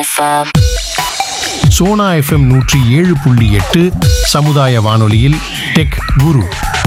FM. Sona FM நூற்றி ஏழு புள்ளி எட்டு சமுதாய வானொலியில் டெக் குரு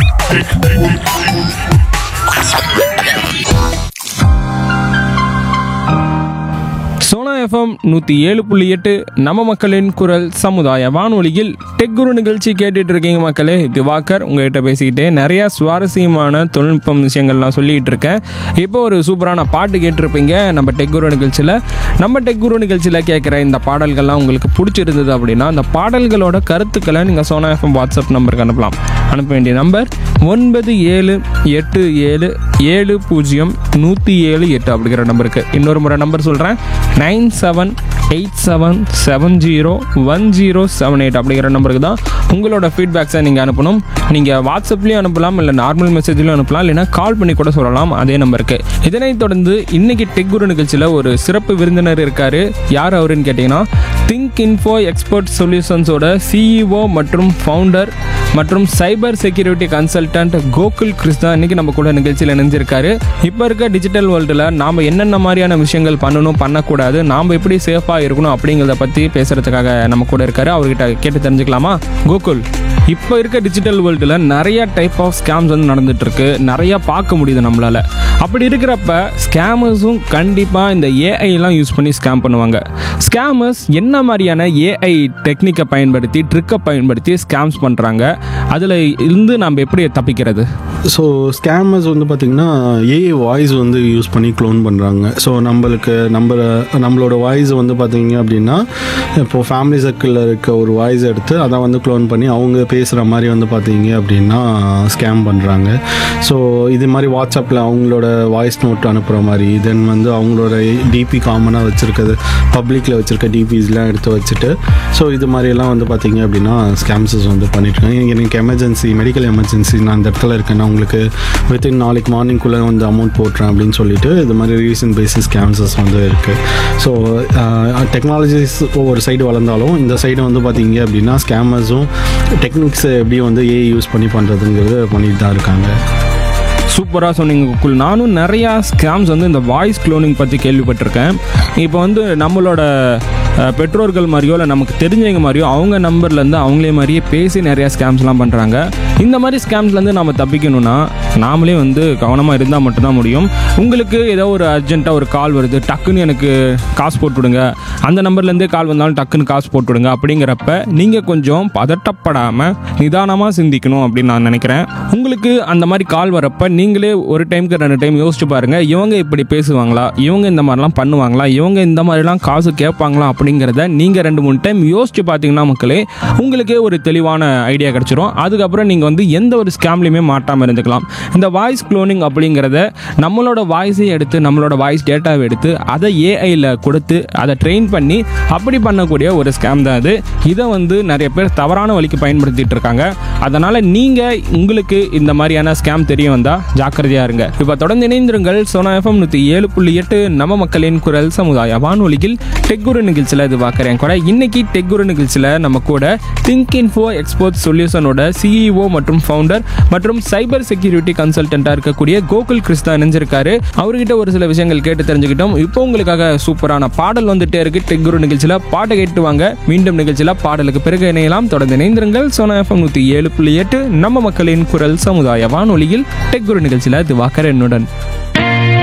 சோனா எஃப்எம் நூற்றி ஏழு புள்ளி எட்டு நம்ம மக்களின் குரல் சமுதாய வானொலியில் டெக் குரு நிகழ்ச்சி கேட்டுட்டு இருக்கீங்க மக்களே திவாகர் உங்ககிட்ட பேசிக்கிட்டே நிறைய சுவாரஸ்யமான தொழில்நுட்பம் விஷயங்கள்லாம் சொல்லிட்டு இருக்கேன் இப்போ ஒரு சூப்பரான பாட்டு கேட்டிருப்பீங்க நம்ம டெக் குரு நிகழ்ச்சியில் நம்ம டெக் குரு நிகழ்ச்சியில் கேட்குற இந்த பாடல்கள்லாம் உங்களுக்கு பிடிச்சிருந்தது அப்படின்னா அந்த பாடல்களோட கருத்துக்களை நீங்கள் சோனா எஃப்எம் வாட்ஸ்அப் நம்பருக்கு அனுப்பலாம் அனுப்ப வேண்டிய நம்பர் ஒன்பது ஏழு எட்டு ஏழு ஏழு பூஜ்ஜியம் நூற்றி ஏழு எட்டு அப்படிங்கிற நம்பருக்கு இன்னொரு முறை நம்பர் சொல்கிறேன் nine seven eight seven seven zero one zero seven eight அப்படிங்கிற நம்பருக்கு தான் உங்களோட ஃபீட்பேக்ஸை நீங்கள் அனுப்பணும் நீங்கள் வாட்ஸ்அப்லேயும் அனுப்பலாம் இல்லை நார்மல் மெசேஜ்லையும் அனுப்பலாம் இல்லைனா கால் பண்ணி கூட சொல்லலாம் அதே நம்பருக்கு இதனைத் தொடர்ந்து இன்னைக்கு டெக் குரு நிகழ்ச்சியில் ஒரு சிறப்பு விருந்தினர் இருக்காரு யார் அவருன்னு கேட்டிங்கன்னா திங்க் இன்ஃபோ எக்ஸ்பர்ட் சொல்யூஷன்ஸோட சிஇஓ மற்றும் ஃபவுண்டர் மற்றும் cyber security consultant Gokul Krishna இன்னைக்கு நம்ம கூட நிகழ்ச்சியில் இணைஞ்சிருக்காரு இப்போ இருக்க டிஜிட்டல் வேர்ல்டில் நாம் என்னென்ன மாதிரியான விஷயங்கள் பண்ணணும் பண்ணக்கூடாது நாம் எப்படி சேஃபாக இருக்கணும் அப்படிங்கிறத பற்றி பேசுகிறதுக்காக நம்ம கூட இருக்காரு அவர்கிட்ட கேட்டு தெரிஞ்சுக்கலாமா கோகுல் இப்போ இருக்க டிஜிட்டல் வேர்ல்டில் நிறைய டைப் ஆஃப் ஸ்கேம்ஸ் வந்து நடந்துட்டு இருக்கு நிறைய பார்க்க முடியுது நம்மளால அப்படி இருக்கிறப்ப ஸ்கேமர்ஸும் கண்டிப்பாக இந்த ஏஐலாம் யூஸ் பண்ணி ஸ்கேம் பண்ணுவாங்க ஸ்கேமர்ஸ் என்ன மாதிரியான ஏஐ டெக்னிக்கை பயன்படுத்தி ட்ரிக்கை பயன்படுத்தி ஸ்கேம்ஸ் பண்ணுறாங்க அதில் இருந்து நம்ம எப்படி தப்பிக்கிறது ஸோ ஸ்கேமர்ஸ் வந்து பார்த்திங்கன்னா ஏஐ வாய்ஸ் வந்து யூஸ் பண்ணி க்ளோன் பண்ணுறாங்க ஸோ நம்மளுக்கு நம்ம நம்மளோட வாய்ஸ் வந்து பார்த்தீங்க அப்படின்னா இப்போது ஃபேமிலி சர்க்கிளில் இருக்க ஒரு வாய்ஸ் எடுத்து அதை வந்து க்ளோன் பண்ணி அவங்க பேசுகிற மாதிரி வந்து பார்த்தீங்க அப்படின்னா ஸ்கேம் பண்ணுறாங்க ஸோ இது மாதிரி வாட்ஸ்அப்பில் அவங்களோட வாய்ஸ் நோட் அனுப்புகிற மாதிரி தென் வந்து அவங்களோட டிபி காமனாக வச்சுருக்கிறது பப்ளிக்கில் வச்சுருக்க டிபிஸ்லாம் எடுத்து வச்சுட்டு ஸோ இது மாதிரியெல்லாம் வந்து பார்த்தீங்க அப்படின்னா ஸ்கேம்ஸஸ் வந்து பண்ணிட்டுருக்காங்க எனக்கு எமர்ஜென்சி மெடிக்கல் எமர்ஜென்சி நான் அந்த இடத்துல இருக்கேன் நான் உங்களுக்கு வித்தின் நாளைக்கு மார்னிங்குள்ளே வந்து அமௌண்ட் போட்டுறேன் அப்படின்னு சொல்லிட்டு இது மாதிரி ரீசன் பேசிஸ் ஸ்கேம்ஸஸ் வந்து இருக்குது ஸோ டெக்னாலஜிஸ் ஒவ்வொரு சைடு வளர்ந்தாலும் இந்த சைடு வந்து பார்த்தீங்க அப்படின்னா ஸ்கேமர்ஸும் டெக்னிக்ஸை எப்படி வந்து ஏஐ யூஸ் பண்ணி பண்ணுறதுங்கிறது பண்ணிட்டு தான் இருக்காங்க சூப்பராக சொன்னீங்க குக்குல் நானும் நிறையா ஸ்கேம்ஸ் வந்து இந்த வாய்ஸ் க்ளோனிங் பற்றி கேள்விப்பட்டிருக்கேன் இப்போ வந்து நம்மளோட அஹ், பெற்றோர்கள் மாதிரியோ இல்லை நமக்கு தெரிஞ்சவங்க மாதிரியோ அவங்க நம்பர்லேருந்து அவங்களே மாதிரியே பேசி நிறையா ஸ்கேம்ஸ்லாம் பண்ணுறாங்க இந்த மாதிரி ஸ்கேம்ஸ்லேருந்து நம்ம தப்பிக்கணும்னா நாமளே வந்து கவனமாக இருந்தால் மட்டும்தான் முடியும் உங்களுக்கு ஏதோ ஒரு அர்ஜென்ட்டாக ஒரு கால் வருது டக்குன்னு எனக்கு காசு போட்டு விடுங்க அந்த நம்பர்லேருந்தே கால் வந்தாலும் டக்குன்னு காசு போட்டு விடுங்க அப்படிங்கிறப்ப நீங்கள் கொஞ்சம் பதட்டப்படாமல் நிதானமாக சிந்திக்கணும் அப்படின்னு நான் நினைக்கிறேன் உங்களுக்கு அந்த மாதிரி கால் வரப்ப நீங்களே ஒரு டைமுக்கு ரெண்டு டைம் யோசிச்சு பாருங்க இவங்க இப்படி பேசுவாங்களா இவங்க இந்த மாதிரிலாம் பண்ணுவாங்களா இவங்க இந்த மாதிரிலாம் காசு கேட்பாங்களா அப்படிங்கிறத நீங்கள் ரெண்டு மூணு டைம் யோசிச்சு பார்த்தீங்கன்னா மக்களே உங்களுக்கே ஒரு தெளிவான ஐடியா கிடச்சிரும் அதுக்கப்புறம் நீங்கள் வந்து எந்த ஒரு ஸ்கேம்லையுமே மாட்டாமல் இருந்துக்கலாம் இந்த வாய்ஸ் க்ளோனிங் அப்படிங்கிறத நம்மளோட வாய்ஸை எடுத்து நம்மளோட வாய்ஸ் டேட்டாவை எடுத்து அதை ஏஐயில் கொடுத்து அதை ட்ரெயின் பண்ணி அப்படி பண்ணக்கூடிய ஒரு ஸ்கேம் தான் அது இதை வந்து நிறைய பேர் தவறான வழிக்கு பயன்படுத்திட்டு இருக்காங்க அதனால் நீங்கள் உங்களுக்கு இந்த மாதிரியான ஸ்கேம் தெரிய வந்தால் ஜாக்கிரதையாக இருங்க இப்போ தொடர்ந்து இணைந்திருங்கள் சோனா எஃப்எம் நூற்றி ஏழு புள்ளி எட்டு நம்ம மக்களின் குரல் சமுதாய வானொலியில் டெக்குரு நிகழ்ச்சியில் இது பார்க்குறேன் கூட இன்னைக்கு டெக்குரு நிகழ்ச்சியில் நம்ம கூட திங்க் இன்ஃபோ எக்ஸ்போர்ட் சொல்யூஷனோட சிஇஓ மற்றும் ஃபவுண்டர் மற்றும் சைபர் செக்யூரிட்டி கன்சல்டண்ட்டாக இருக்கக்கூடிய கோகுல் கிருஷ்ணா இணைஞ்சிருக்காரு அவர்கிட்ட ஒரு சில விஷயங்கள் கேட்டு தெரிஞ்சுக்கிட்டோம் இப்போ உங்களுக்காக சூப்பரான பாடல் வந்துட்டே இருக்கு டெக்குரு நிகழ்ச்சியில் பாட்டை கேட்டு வாங்க மீண்டும் நிகழ்ச்சியில் பாடலுக்கு பிறகு இணையலாம் தொடர்ந்து இணைந்திருங்கள் சோனா எஃப்எம் நூற்றி ஏழு புள்ளி எட்டு நம்ம மக்களின் குரல் சமுதாய வானொலியில் டெக்குரு நிகழ்ச்சியில் திவாகர் என்னுடன்